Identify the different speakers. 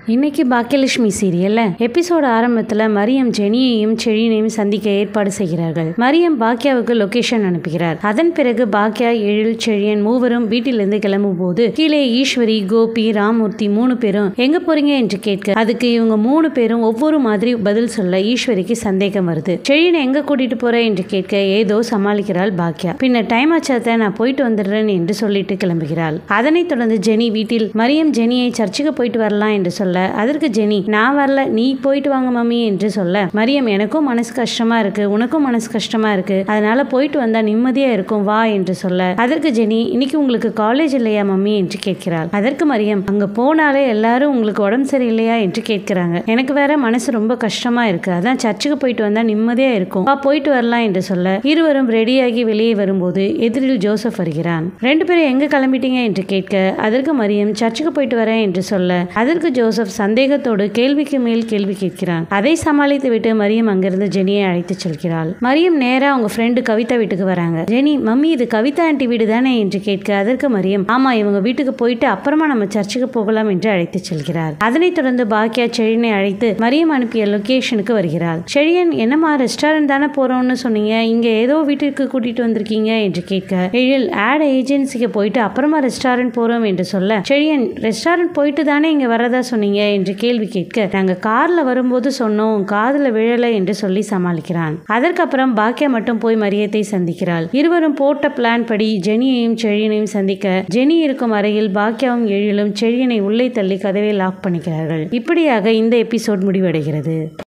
Speaker 1: இன்னைக்கு பாக்கியலட்சுமி சீரியல்ல எபிசோட் ஆரம்பத்துல மரியம் ஜெனியையும் செழியனையும் சந்திக்க ஏற்பாடு செய்கிறார்கள் மரியம் பாக்கியாவுக்கு லொகேஷன் அனுப்புகிறார் அதன் பிறகு பாக்கியா எழில் செழியன் மூவரும் வீட்டிலிருந்து கிளம்பும் போது கீழே ஈஸ்வரி கோபி ராமூர்த்தி மூணு பேரும் எங்க போறீங்க என்று கேட்க அதுக்கு இவங்க மூணு பேரும் ஒவ்வொரு மாதிரி பதில் சொல்ல ஈஸ்வரிக்கு சந்தேகம் வருது செழியனை எங்க கூட்டிட்டு போற என்று கேட்க ஏதோ சமாளிக்கிறாள் பாக்கியா பின்னர் டைம் ஆச்சாத்த நான் போயிட்டு வந்துடுறேன் என்று சொல்லிட்டு கிளம்புகிறாள் அதனைத் தொடர்ந்து ஜெனி வீட்டில் மரியம் ஜெனியை சர்ச்சுக்கு போயிட்டு வரலாம் என்று சொல்ல அதற்கு ஜெனி நான் வரல நீ போயிட்டு வாங்க மம்மி என்று சொல்ல மரியம் எனக்கும் மனசு கஷ்டமா இருக்கு உனக்கும் மனசு கஷ்டமா இருக்கு அதனால போயிட்டு வந்தா நிம்மதியா இருக்கும் வா என்று சொல்ல அதற்கு ஜெனி இன்னைக்கு உங்களுக்கு காலேஜ் இல்லையா மம்மி என்று கேட்கிறாள் அதற்கு மரியம் அங்க போனாலே எல்லாரும் உங்களுக்கு உடம்பு சரியில்லையா என்று கேட்கிறாங்க எனக்கு வேற மனசு ரொம்ப கஷ்டமா இருக்கு அதான் சர்ச்சுக்கு போயிட்டு வந்தா நிம்மதியா இருக்கும் வா போயிட்டு வரலாம் என்று சொல்ல இருவரும் ரெடியாகி வெளியே வரும்போது எதிரில் ஜோசப் வருகிறான் ரெண்டு பேரும் எங்க கிளம்பிட்டீங்க என்று கேட்க அதற்கு மரியம் சர்ச்சுக்கு போயிட்டு வரேன் என்று சொல்ல அதற்கு ஜோசப் சந்தேகத்தோடு கேள்விக்கு மேல் கேள்வி கேட்கிறான் அதை சமாளித்து விட்டு மரியம் அங்கிருந்து ஜெனியை அழைத்து செல்கிறாள் மரியம் நேரா அவங்க ஃப்ரெண்டு கவிதா வீட்டுக்கு வராங்க ஜெனி மம்மி இது கவிதா ஆண்டி வீடு தானே என்று கேட்க அதற்கு மரியம் ஆமா இவங்க வீட்டுக்கு போயிட்டு அப்புறமா நம்ம சர்ச்சுக்கு போகலாம் என்று அழைத்து செல்கிறார் அதனைத் தொடர்ந்து பாக்கியா செழியனை அழைத்து மரியம் அனுப்பிய லொகேஷனுக்கு வருகிறாள் செழியன் என்னம்மா ரெஸ்டாரண்ட் தானே போறோம்னு சொன்னீங்க இங்க ஏதோ வீட்டிற்கு கூட்டிட்டு வந்திருக்கீங்க என்று கேட்க எழில் ஆட் ஏஜென்சிக்கு போயிட்டு அப்புறமா ரெஸ்டாரண்ட் போறோம் என்று சொல்ல செழியன் ரெஸ்டாரண்ட் போயிட்டு தானே இங்க வரதா சொன்னீங்க என்று கேள்வி கேட்க நாங்க கார்ல வரும்போது சொன்னோம் காதுல விழலை என்று சொல்லி சமாளிக்கிறான் அதற்கப்புறம் பாக்கியா மட்டும் போய் மரியத்தை சந்திக்கிறாள் இருவரும் போட்ட பிளான் படி ஜெனியையும் செழியனையும் சந்திக்க ஜெனி இருக்கும் அறையில் பாக்கியாவும் எழிலும் செழியனை உள்ளே தள்ளி கதவை லாக் பண்ணிக்கிறார்கள் இப்படியாக இந்த எபிசோட் முடிவடைகிறது